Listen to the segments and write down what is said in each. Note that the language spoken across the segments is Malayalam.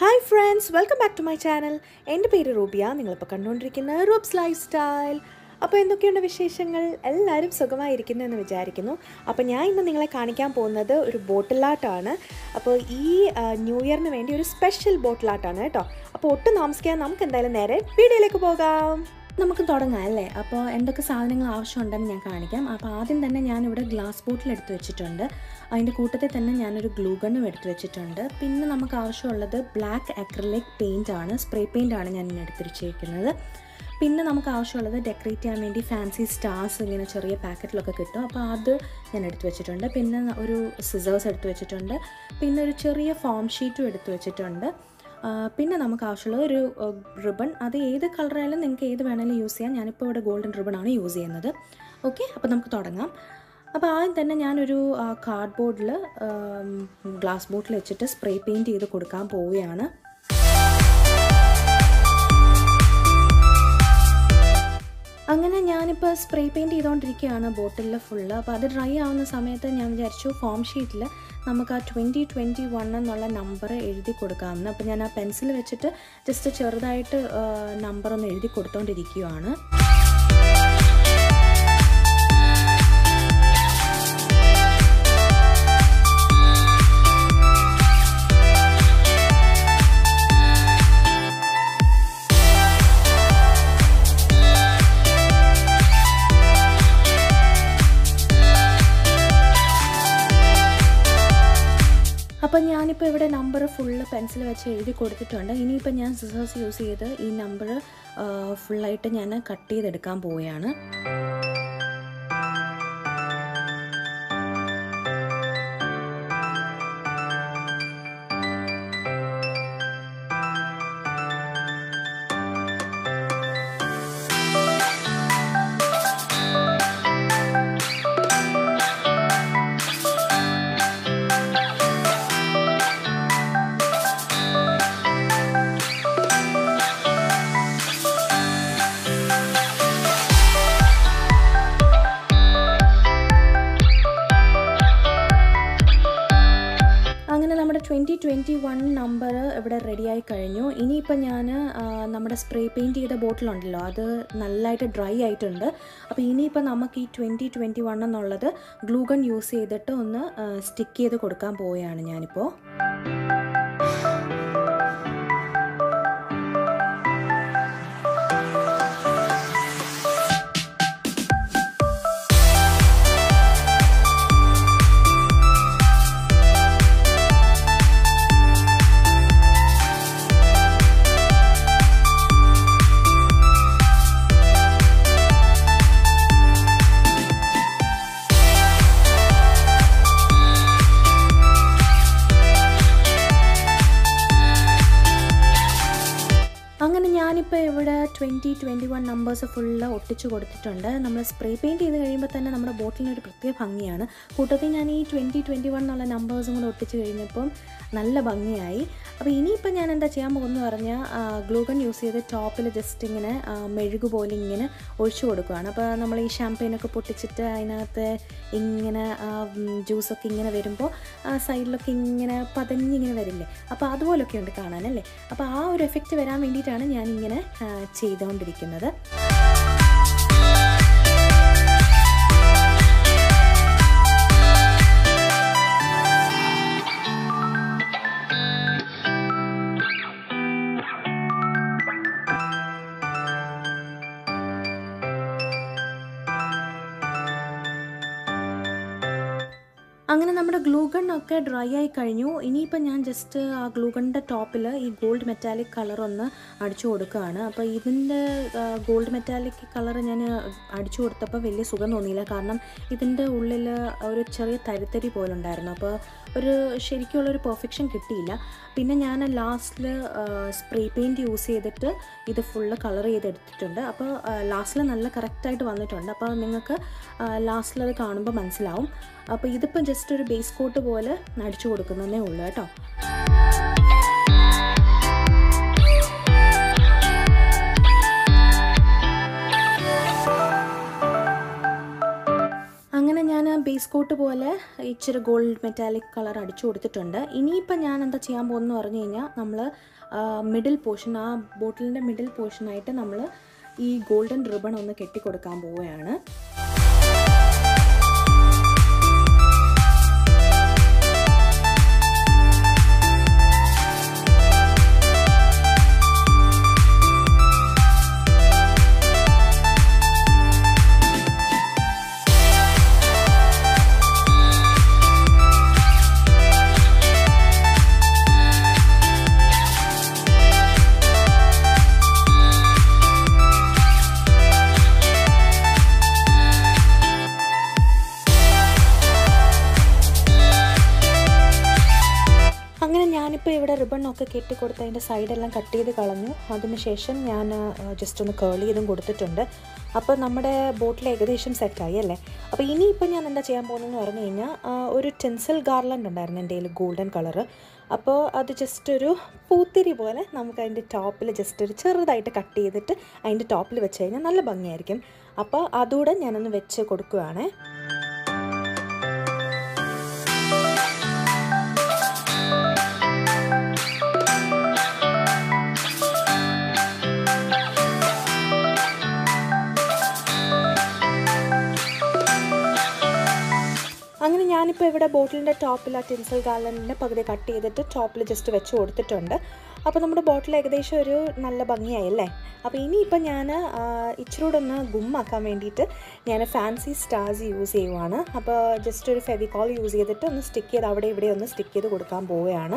hi friends welcome back to my channel എൻ്റെ പേര് റൂബിയ നിങ്ങളിപ്പോൾ കണ്ടുകൊണ്ടിരിക്കുന്ന റൂബ്സ് ലൈഫ് സ്റ്റൈൽ അപ്പോൾ എന്തൊക്കെയുണ്ട് വിശേഷങ്ങൾ എല്ലാവരും സുഖമായിരിക്കുന്നു എന്ന് വിചാരിക്കുന്നു അപ്പോൾ ഞാൻ ഇന്ന് നിങ്ങളെ കാണിക്കാൻ പോകുന്നത് ഒരു ബോട്ടിലാട്ടാണ് അപ്പോൾ ഈ ആ, ന്യൂ ഇയറിന് വേണ്ടി ഒരു സ്പെഷ്യൽ ബോട്ടിലാട്ടാണ് കേട്ടോ അപ്പോൾ ഒട്ടും താമസിക്കാൻ നമുക്ക് എന്തായാലും നേരെ വീഡിയോയിലേക്ക് പോകാം നമുക്ക് തുടങ്ങാം അല്ലേ അപ്പോൾ എന്തൊക്കെ സാധനങ്ങൾ ആവശ്യമുണ്ടെന്ന് ഞാൻ കാണിക്കാം അപ്പോൾ ആദ്യം തന്നെ ഞാനിവിടെ ഗ്ലാസ് ബോട്ടിൽ എടുത്ത് വെച്ചിട്ടുണ്ട് അതിൻ്റെ കൂട്ടത്തിൽ തന്നെ ഞാനൊരു ഗ്ലൂ ഗണ്ണും എടുത്ത് വെച്ചിട്ടുണ്ട് പിന്നെ നമുക്ക് ആവശ്യമുള്ളത് ബ്ലാക്ക് അക്രലിക് പെയിൻ്റ് ആണ് സ്പ്രേ പെയിൻ്റ് ആണ് ഞാൻ ഇന്ന് എടുത്ത് വെച്ചിരിക്കുന്നത് പിന്നെ നമുക്ക് ആവശ്യമുള്ളത് ഡെക്കറേറ്റ് ചെയ്യാൻ വേണ്ടി ഫാൻസി സ്റ്റാർസ് ഇങ്ങനെ ചെറിയ പാക്കറ്റിലൊക്കെ കിട്ടും അപ്പോൾ അത് ഞാൻ എടുത്ത് വെച്ചിട്ടുണ്ട് പിന്നെ ഒരു സിസേഴ്സ് എടുത്ത് വെച്ചിട്ടുണ്ട് പിന്നെ ഒരു ചെറിയ ഫോം ഷീറ്റും എടുത്ത് വെച്ചിട്ടുണ്ട് ആ, പിന്നെ നമുക്ക് ആവശ്യമുള്ള ഒരു റിബൺ അത് ഏത് കളറായാലും നിങ്ങൾക്ക് ഏത് വേണമെങ്കിലും യൂസ് ചെയ്യാം ഞാനിപ്പോൾ ഇവിടെ ഗോൾഡൻ റിബൺ ആണ് യൂസ് ചെയ്യുന്നത് ഓക്കെ അപ്പോൾ നമുക്ക് തുടങ്ങാം അപ്പോൾ ആദ്യം തന്നെ ഞാനൊരു കാർഡ് ബോർഡിൽ ഗ്ലാസ് ബോട്ടിൽ വെച്ചിട്ട് സ്പ്രേ പെയിൻറ്റ് ചെയ്ത് കൊടുക്കാൻ പോവുകയാണ് അങ്ങനെ ഞാനിപ്പോൾ സ്പ്രേ പെയിൻറ്റ് ചെയ്തുകൊണ്ടിരിക്കുകയാണ് ബോട്ടിലിൽ ഫുള്ള് അപ്പോൾ അത് ഡ്രൈ ആവുന്ന സമയത്ത് ഞാൻ വിചാരിച്ചു ഫോം ഷീറ്റിൽ നമുക്ക് ആ ട്വൻറ്റി ട്വൻറ്റി വൺ എന്നുള്ള നമ്പർ എഴുതി കൊടുക്കാമെന്ന് അപ്പോൾ ഞാൻ ആ പെൻസിൽ വെച്ചിട്ട് ജസ്റ്റ് ചെറുതായിട്ട് നമ്പർ ഒന്ന് എഴുതി കൊടുത്തോണ്ടിരിക്കുകയാണ് അപ്പം ഞാനിപ്പോൾ ഇവിടെ നമ്പർ ഫുള്ള് പെൻസിൽ വെച്ച് എഴുതി കൊടുത്തിട്ടുണ്ട് ഇനിയിപ്പോൾ ഞാൻ സിസേഴ്സ് യൂസ് ചെയ്ത് ഈ നമ്പർ ഫുള്ളായിട്ട് ഞാൻ കട്ട് ചെയ്തെടുക്കാൻ പോവുകയാണ് അങ്ങനെ നമ്മുടെ ട്വൻറ്റി ട്വൻറ്റി വൺ നമ്പർ ഇവിടെ റെഡിയായി കഴിഞ്ഞു ഇനിയിപ്പോൾ ഞാൻ നമ്മുടെ സ്പ്രേ പെയിൻറ്റ് ചെയ്ത ബോട്ടിലുണ്ടല്ലോ അത് നല്ലതായിട്ട് ഡ്രൈ ആയിട്ടുണ്ട് അപ്പോൾ ഇനിയിപ്പോൾ നമുക്ക് ഈ ട്വൻറ്റി ട്വൻറ്റി വൺ എന്നുള്ളത് ഗ്ലൂഗൺ യൂസ് ചെയ്തിട്ട് ഒന്ന് സ്റ്റിക്ക് ചെയ്ത് കൊടുക്കാൻ പോവുകയാണ് ഞാനിപ്പോൾ അങ്ങനെ ഞാനിപ്പോൾ ഇവിടെ twenty twenty one numbers full ഒട്ടിച്ച് കൊടുത്തിട്ടുണ്ട് നമ്മൾ സ്പ്രേ പെയിൻറ്റ് ചെയ്ത് കഴിയുമ്പോൾ തന്നെ നമ്മുടെ ബോട്ടിലിന് ഒരു പ്രത്യേക ഭംഗിയാണ് കൂട്ടത്തിൽ ഞാൻ ഈ ട്വൻറ്റി ട്വൻറ്റി വൺ എന്നുള്ള നമ്പേഴ്സും കൂടെ ഒട്ടിച്ച് കഴിഞ്ഞപ്പം നല്ല ഭംഗിയായി അപ്പോൾ ഇനിയിപ്പോൾ ഞാൻ എന്താ ചെയ്യാൻ പോകുന്നത് പറഞ്ഞാൽ ഗ്ലൂഗൺ യൂസ് ചെയ്ത് ടോപ്പിൽ ജസ്റ്റ് ഇങ്ങനെ ആ, മെഴുക് പോലെ ഇങ്ങനെ ഒഴിച്ചു കൊടുക്കുകയാണ് അപ്പോൾ നമ്മൾ ഈ ഷാമ്പയിനൊക്കെ പൊട്ടിച്ചിട്ട് അതിനകത്ത് ഇങ്ങനെ ജ്യൂസൊക്കെ ഇങ്ങനെ വരുമ്പോൾ സൈഡിലൊക്കെ ഇങ്ങനെ പതഞ്ഞിങ്ങനെ വരില്ലേ അപ്പോൾ അതുപോലൊക്കെ ഉണ്ട് കാണാനല്ലേ അപ്പോൾ ആ ഒരു എഫക്റ്റ് വരാൻ വേണ്ടിയിട്ടാണ് ഞാനിങ്ങനെ ആ, ചെയ്തുകൊണ്ടിരിക്കുന്നത് അങ്ങനെ നമ്മുടെ ഗ്ലൂഗൺ ഒക്കെ ഡ്രൈ ആയി കഴിഞ്ഞു ഇനിയിപ്പോൾ ഞാൻ ജസ്റ്റ് ആ ഗ്ലൂഗണിൻ്റെ ടോപ്പിൽ ഈ ഗോൾഡ് മെറ്റാലിക് കളർ ഒന്ന് അടിച്ചു കൊടുക്കുകയാണ് അപ്പോൾ ഇതിൻ്റെ ഗോൾഡ് മെറ്റാലിക് കളർ ഞാൻ അടിച്ചു കൊടുത്തപ്പോൾ വലിയ സുഖം തോന്നിയില്ല കാരണം ഇതിൻ്റെ ഉള്ളിൽ ഒരു ചെറിയ തരിത്തരി പോലെ ഉണ്ടായിരുന്നു അപ്പോൾ ഒരു ശരിക്കുള്ളൊരു പെർഫെക്ഷൻ കിട്ടിയില്ല പിന്നെ ഞാൻ ലാസ്റ്റിൽ സ്പ്രേ പെയിൻറ്റ് യൂസ് ചെയ്തിട്ട് ഇത് ഫുള്ള് കളർ ചെയ്തെടുത്തിട്ടുണ്ട് അപ്പോൾ ലാസ്റ്റിൽ നല്ല കറക്റ്റായിട്ട് വന്നിട്ടുണ്ട് അപ്പോൾ നിങ്ങൾക്ക് ലാസ്റ്റിൽ അത് കാണുമ്പോൾ മനസ്സിലാവും അപ്പോൾ ഇതിപ്പം ജസ്റ്റ് ഒരു ബേസ് കോട്ട് പോലെ അടിച്ചു കൊടുക്കുന്നതേ ഉള്ളൂ കേട്ടോ അങ്ങനെ ഞാൻ ബേസ് കോട്ട് പോലെ ഇച്ചിരി ഗോൾഡ് മെറ്റാലിക് കളർ അടിച്ചു കൊടുത്തിട്ടുണ്ട് ഇനിയിപ്പോൾ ഞാൻ എന്താ ചെയ്യാൻ പോകുന്നത് പറഞ്ഞു കഴിഞ്ഞാൽ നമ്മൾ മിഡിൽ പോർഷൻ ആ ബോട്ടിലിൻ്റെ മിഡിൽ പോർഷനായിട്ട് നമ്മൾ ഈ ഗോൾഡൻ റിബൺ ഒന്ന് കെട്ടിക്കൊടുക്കാൻ പോവുകയാണ് അങ്ങനെ ഞാനിപ്പോൾ ഇവിടെ റിബണൊക്കെ കെട്ടിക്കൊടുത്ത് അതിൻ്റെ സൈഡെല്ലാം കട്ട് ചെയ്ത് കളഞ്ഞു അതിനുശേഷം ഞാൻ ജസ്റ്റ് ഒന്ന് കേൾ ചെയ്തും കൊടുത്തിട്ടുണ്ട് അപ്പോൾ നമ്മുടെ ബോട്ടിൽ ഏകദേശം സെറ്റായി അല്ലേ അപ്പോൾ ഇനിയിപ്പോൾ ഞാൻ എന്താ ചെയ്യാൻ പോകുന്നതെന്ന് പറഞ്ഞു കഴിഞ്ഞാൽ ഒരു ടെൻസിൽ ഗാർലൻഡ് ഉണ്ടായിരുന്നു എൻ്റെ കയ്യിൽ ഗോൾഡൻ കളറ് അപ്പോൾ അത് ജസ്റ്റ് ഒരു പൂത്തിരി പോലെ നമുക്ക് അതിൻ്റെ ടോപ്പിൽ ജസ്റ്റ് ഒരു ചെറുതായിട്ട് കട്ട് ചെയ്തിട്ട് അതിൻ്റെ ടോപ്പിൽ വെച്ച് കഴിഞ്ഞാൽ നല്ല ഭംഗിയായിരിക്കും അപ്പോൾ അതുകൂടെ ഞാനൊന്ന് വെച്ച് കൊടുക്കുകയാണേ അങ്ങനെ ഞാനിപ്പോൾ ഇവിടെ ബോട്ടിലിൻ്റെ ടോപ്പിൽ ആ ടിൻസൽ ഗാർലൻഡിൻ്റെ പകുതി കട്ട് ചെയ്തിട്ട് ടോപ്പിൽ ജസ്റ്റ് വെച്ച് കൊടുത്തിട്ടുണ്ട് അപ്പോൾ നമ്മുടെ ബോട്ടിൽ ഏകദേശം ഒരു നല്ല ഭംഗിയായല്ലേ അപ്പോൾ ഇനിയിപ്പോൾ ഞാൻ ഇച്ചിരി കൂടെ ഒന്ന് ഗുമ്മാക്കാൻ വേണ്ടിയിട്ട് ഞാൻ ഫാൻസി സ്റ്റാർസ് യൂസ് ചെയ്യുവാണ് അപ്പോൾ ജസ്റ്റ് ഒരു ഫെവിക്കോൾ യൂസ് ചെയ്തിട്ട് ഒന്ന് സ്റ്റിക്ക് ചെയ്ത് അവിടെ ഇവിടെ ഒന്ന് സ്റ്റിക്ക് ചെയ്ത് കൊടുക്കാൻ പോവുകയാണ്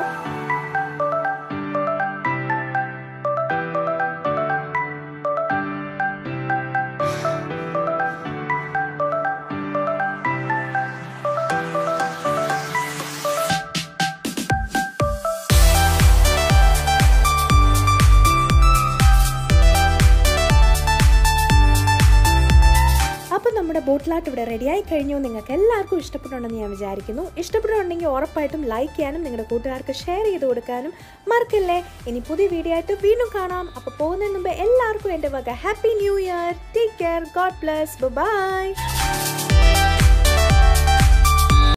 അപ്പോൾ നമ്മുടെ ബോട്ടിലാട്ട് ഇവിടെ റെഡിയായി കഴിഞ്ഞു നിങ്ങൾക്ക് എല്ലാവർക്കും ഇഷ്ടപ്പെട്ടുണ്ടെന്ന് ഞാൻ വിചാരിക്കുന്നു ഇഷ്ടപ്പെട്ടുണ്ടെങ്കിൽ ഉറപ്പായിട്ടും ലൈക്ക് ചെയ്യാനും നിങ്ങളുടെ കൂട്ടുകാർക്ക് ഷെയർ ചെയ്ത് കൊടുക്കാനും മറക്കല്ലേ ഇനി പുതിയ വീഡിയോ ആയിട്ട് വീണ്ടും കാണാം അപ്പോൾ പോകുന്നതിന് മുമ്പ് എല്ലാവർക്കും എൻ്റെ വക happy new year take care God bless by